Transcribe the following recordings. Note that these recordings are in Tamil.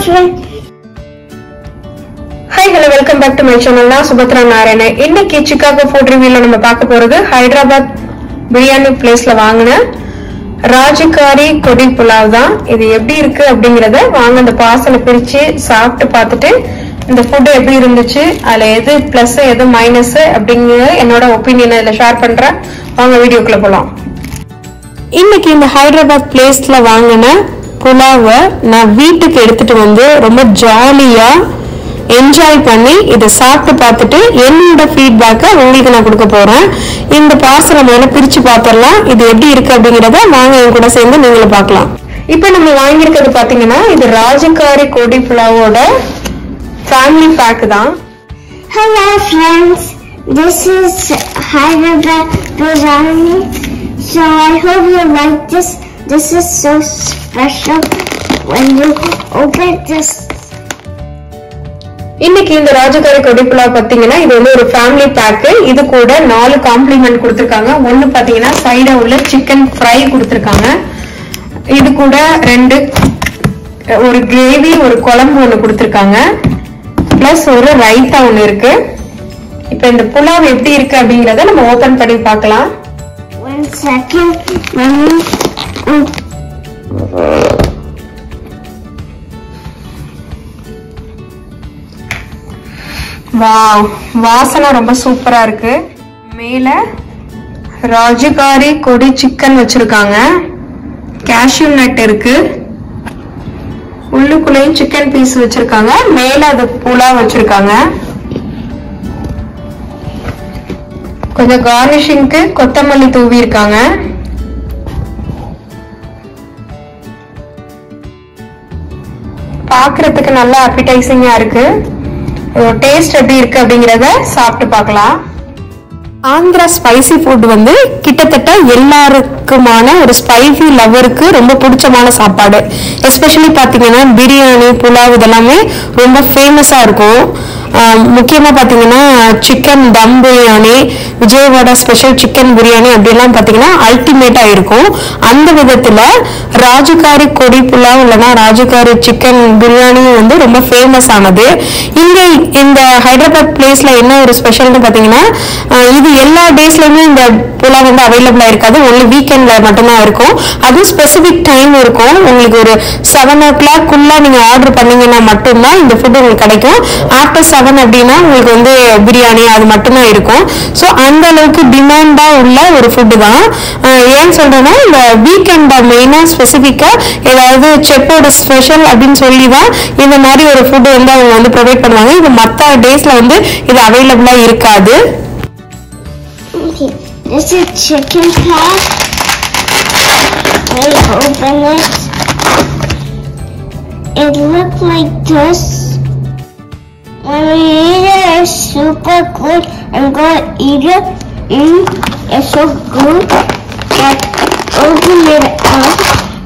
children. Hi hello welcome back to my channel நான் சுபத்ரா நாராயணன் இன்னைக்கு சிக்காகோ ஃபுட் ரிவ்யூல நம்ம பார்க்க போறது ஹைதராபாத் பிரியாணி பிளேஸ்ல வாங்கின ராஜகாரி கொடி புலாவ் தான் இது எப்படி இருக்கு அப்படிங்கறத வாங்க அந்த பார்சலை பிரிச்சு சாப்பிட்டு பார்த்துட்டு இந்த ஃபுட் எப்படி இருந்துச்சு அதுல எது பிளஸ் எது மைனஸ் அப்படிங்கிற என்னோட ஒப்பீனியன் இதுல ஷேர் பண்றேன் வாங்க வீடியோக்குள்ள போலாம் இன்னைக்கு இந்த ஹைதராபாத் பிளேஸ்ல வாங்கின புலாவை நான் வீட்டுக்கு எடுத்துட்டு வந்து ரொம்ப ஜாலியா என்ஜாய் பண்ணி இதை சாப்பிட்டு பார்த்துட்டு என்னோட ஃபீட்பேக்கை உங்களுக்கு நான் கொடுக்க போறேன் இந்த பார்சலை மேல பிரிச்சு பார்த்துடலாம் இது எப்படி இருக்கு அப்படிங்கறத வாங்க என் கூட சேர்ந்து நீங்களும் பார்க்கலாம் இப்போ நம்ம வாங்கியிருக்கிறது பாத்தீங்கன்னா இது ராஜகாரி கோடி புலாவோட ஃபேமிலி பேக் தான் Hello friends, this is Hyderabad Biryani. So I hope you like this. This is so special when you open this. இன்னைக்கு இந்த ராஜகாரி கொடிப்புலா பாத்தீங்கன்னா இது வந்து ஒரு ஃபேமிலி பேக்கு இது கூட நாலு காம்ப்ளிமெண்ட் கொடுத்துருக்காங்க ஒன்னு பாத்தீங்கன்னா சைடா உள்ள சிக்கன் ஃப்ரை கொடுத்துருக்காங்க இது கூட ரெண்டு ஒரு கிரேவி ஒரு குழம்பு ஒன்று கொடுத்துருக்காங்க பிளஸ் ஒரு ரைத்தா ஒன்று இருக்கு இப்போ இந்த புலாவ் எப்படி இருக்கு அப்படிங்கறத நம்ம ஓபன் பண்ணி பார்க்கலாம் One second, mommy. Mm. Wow வாசனை ரொம்ப சூப்பரா இருக்கு மேல ராஜகாரி கொடி சிக்கன் வச்சிருக்காங்க கேஷ்யூ நட் இருக்கு உள்ளுக்குள்ளேயும் சிக்கன் பீஸ் வச்சிருக்காங்க மேல அது புலா வச்சிருக்காங்க கொஞ்சம் கார்னிஷிங்க்கு கொத்தமல்லி தூவி இருக்காங்க பார்க்கிறதுக்கு நல்லா அப்பிடைசிங்கா இருக்கு டேஸ்ட் எப்படி இருக்கு அப்படிங்கறத சாப்பிட்டு பார்க்கலாம் ஆந்திரா ஸ்பைசி ஃபுட் வந்து கிட்டத்தட்ட எல்லாருக்குமான ஒரு ஸ்பைசி லவருக்கு ரொம்ப பிடிச்சமான சாப்பாடு எஸ்பெஷலி பார்த்தீங்கன்னா பிரியாணி புலாவ் இதெல்லாமே ரொம்ப ஃபேமஸாக இருக்கும் ஆஹ் முக்கியமா பார்த்தீங்கன்னா chicken dum biryani Vijayawada special chicken biryani அப்படிலாம் பார்த்தீங்கன்னா அல்டிமேட்டாக இருக்கும் அந்த விதத்தில் ராஜகாரி கொடி புலாவ் இல்லைன்னா ராஜகாரி சிக்கன் பிரியாணியும் வந்து ரொம்ப ஃபேமஸ் ஆனது இங்க இந்த ஹைதராபாத் பிளேஸ்ல என்ன ஒரு ஸ்பெஷல்னு பார்த்தீங்கன்னா ஆஹ் இது எல்லா டேஸ்லயுமே இந்த புலாவ் வந்து அவைலபிளா இருக்காது ஒன்லி வீக்கெண்ட்ல மட்டும்தான் இருக்கும் அதுவும் ஸ்பெசிபிக் டைம் இருக்கும் உங்களுக்கு ஒரு செவன் ஓ கிளாக் குள்ள நீங்க ஆர்டர் பண்ணீங்கன்னா மட்டும்தான் இந்த ஃபுட் உங்களுக்கு கிடைக்கும் ஆஃப்டர் செவன் அப்படின்னா உங்களுக்கு வந்து பிரியாணி அது மட்டும்தான் இருக்கும் ஸோ அந்த அளவுக்கு டிமாண்டா உள்ள ஒரு ஃபுட்டு தான் ஆஹ் ஏன் சொல்றேன்னா இந்த வீக்கெண்ட மெயினா ஸ்பெசிஃபிக்கா ஏதாவது செப்போட ஸ்பெஷல் அப்படின்னு சொல்லி தான் இந்த மாதிரி ஒரு ஃபுட் வந்து அவங்க வந்து ப்ரொவைட் பண்ணுவாங்க இது மற்ற டேஸ்ல வந்து இது அவைலபிளா இருக்காது Okay, this is chicken pack. I open it. It looks like this. When we eat it, it's super good. I'm gonna eat it. Mm, it's so good. But open it up.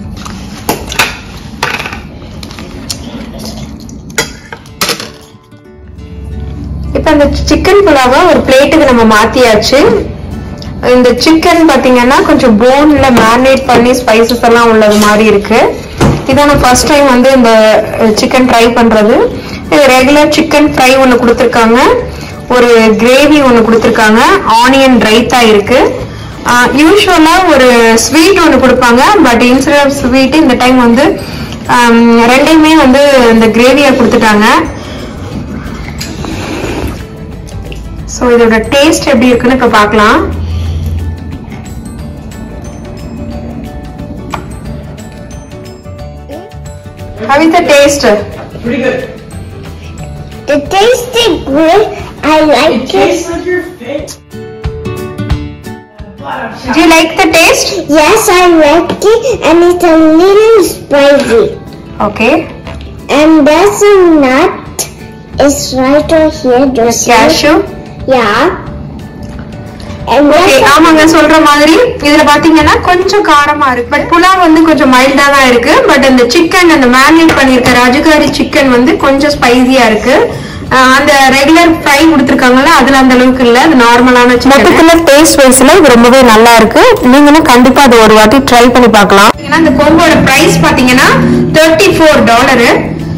இப்போ இந்த சிக்கன் புலாவை ஒரு பிளேட்டுக்கு நம்ம மாத்தியாச்சு இந்த சிக்கன் பாத்தீங்கன்னா கொஞ்சம் போன்ல மேரினேட் பண்ணி ஸ்பைசஸ் எல்லாம் உள்ளது மாதிரி இருக்கு இதான் நான் ஃபர்ஸ்ட் டைம் வந்து இந்த சிக்கன் ட்ரை பண்றது இது ரெகுலர் சிக்கன் ஃப்ரை ஒன்று கொடுத்துருக்காங்க ஒரு கிரேவி ஒன்று கொடுத்துருக்காங்க ஆனியன் ரைத்தா இருக்கு யூஸ்வலா ஒரு ஸ்வீட் ஒன்று கொடுப்பாங்க பட் இன்ஸ்டெட் ஆஃப் ஸ்வீட் இந்த டைம் வந்து ஆம், ரெண்டையுமே வந்து இந்த கிரேவியா கொடுத்துட்டாங்க ஸோ இதோட டேஸ்ட் எப்படி இருக்குன்னு இப்போ பார்க்கலாம் How is the taste? Pretty good. The taste is good. I like it. Tastes like your face. Do you like the taste? Yes, I like it, and it's a little spicy. Okay. And there's a nut. It's right over here. Just Cashew. Yeah. And okay there's a- ஆமாங்க சொல்ற மாதிரி இதுல பாத்தீங்கன்னா கொஞ்சம் காரமா இருக்கு பட் புலாவ் வந்து கொஞ்சம் மைல்டா தான் இருக்கு பட் அந்த சிக்கன் அந்த மேரினேட் பண்ணிருக்க ராஜகாரி சிக்கன் வந்து கொஞ்சம் ஸ்பைசியா இருக்கு ஆஹ் அந்த ரெகுலர் ஃப்ரை கொடுத்துருக்காங்கல்ல அதுல அந்த அளவுக்கு இல்ல அது நார்மலான சிக்கன் மொத்தத்துல டேஸ்ட் வைஸ்ல இது ரொம்பவே நல்லா இருக்கு நீங்களும் கண்டிப்பா அது ஒரு வாட்டி ட்ரை பண்ணி பார்க்கலாம் இந்த கோம்போட பிரைஸ் பாத்தீங்கன்னா thirty four dollar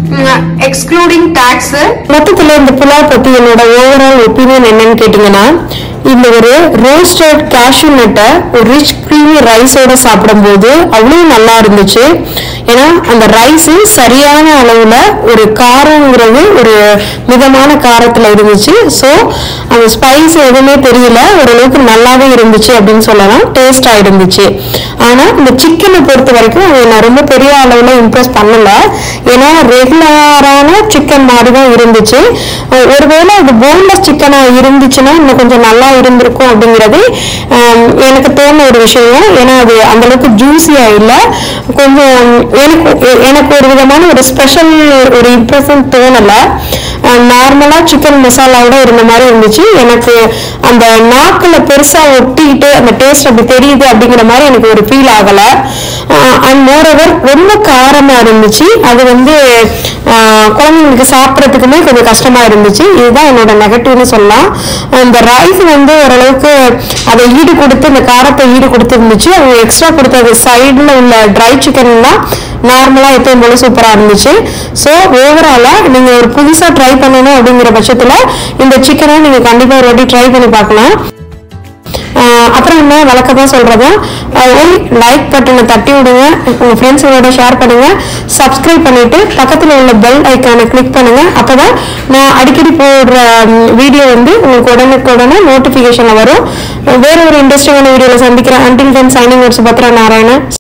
excluding tax மொத்தத்துல இந்த புலாவ் பத்தி என்னோட ஓவரால் ஒப்பீனியன் என்னன்னு கேட்டீங்கன்னா இந்த ஒரு ரோஸ்டட் கேஷ்யூ நட்டை ஒரு ரிச் க்ரீமி ரைஸோட சாப்பிடும்போது அவ்வளோ நல்லா இருந்துச்சு ஏன்னா அந்த ரைஸ் சரியான அளவுல ஒரு காரங்கிறது ஒரு மிதமான காரத்துல இருந்துச்சு ஸோ அந்த ஸ்பைஸ் எதுவுமே தெரியல ஓரளவுக்கு நல்லாவே இருந்துச்சு அப்படின்னு சொல்லலாம் டேஸ்டா இருந்துச்சு ஆனா இந்த சிக்கனை பொறுத்த வரைக்கும் அதை நான் ரொம்ப பெரிய அளவுல இம்ப்ரெஸ் பண்ணல ஏன்னா ரெகுலரான சிக்கன் மாதிரி தான் இருந்துச்சு அஹ் ஒருவேளை அது போன்லெஸ் சிக்கனா இருந்துச்சுன்னா இன்னும் கொஞ்சம் நல்லா இருந்திருக்கும் அப்படிங்கிறது ஆம், எனக்கு தோண ஒரு விஷயம் ஏன்னா அது அந்த அளவுக்கு ஜூஸியா இல்லை கொஞ்சம் எனக்கு எ- எனக்கு ஒரு விதமான ஒரு ஸ்பெஷல் ஒரு இம்ப்ரெஷன் தோணல நார்மலா சிக்கன் மசாலாவோட இருந்த மாதிரி இருந்துச்சு எனக்கு அந்த நாக்குல பெருசா ஒட்டிக்கிட்டு அந்த டேஸ்ட் அப்படி தெரியுது அப்படிங்கிற மாதிரி எனக்கு ஒரு ஃபீல் ஆகல அண்ட் மோரோவர் ரொம்ப காரமா இருந்துச்சு அது வந்து ஆஹ், குழந்தைங்களுக்கு சாப்பிட்றதுக்குமே கொஞ்சம் கஷ்டமா இருந்துச்சு இதுதான் என்னோட நெகட்டிவ்னு சொல்லலாம் இந்த ரைஸ் வந்து ஓரளவுக்கு அதை ஈடு கொடுத்து இந்த காரத்தை ஈடு கொடுத்து இருந்துச்சு அவங்க எக்ஸ்ட்ரா கொடுத்தது சைடில் உள்ள ட்ரை சிக்கன்லாம் நார்மலாக எப்பயும் போல சூப்பராக இருந்துச்சு ஸோ ஓவராலாக நீங்கள் ஒரு புதுசாக ட்ரை பண்ணணும் அப்படிங்கிற பட்சத்தில் இந்த சிக்கனை நீங்கள் கண்டிப்பாக ஒரு வாட்டி ட்ரை பண்ணி பார்க்கலாம் ஆஹ் அப்புறம் என்ன வழக்கமாக சொல்றது லைக் பட்டனை தட்டி விடுங்க உங்க ஃப்ரெண்ட்ஸுங்களோட ஷேர் பண்ணுங்க சப்ஸ்கிரைப் பண்ணிட்டு பக்கத்தில் உள்ள பெல் ஐக்கானை கிளிக் பண்ணுங்க அப்பதான் நான் அடிக்கடி போடுற வீடியோ வந்து உங்களுக்கு உடனுக்கு உடனே நோட்டிஃபிகேஷன்ல வரும் வேற ஒரு இன்ட்ரெஸ்டிங்கான வீடியோவில் சந்திக்கிறேன் அன்டில் தென் சைனிங் ஒரு சுபத்ரா நாராயணன்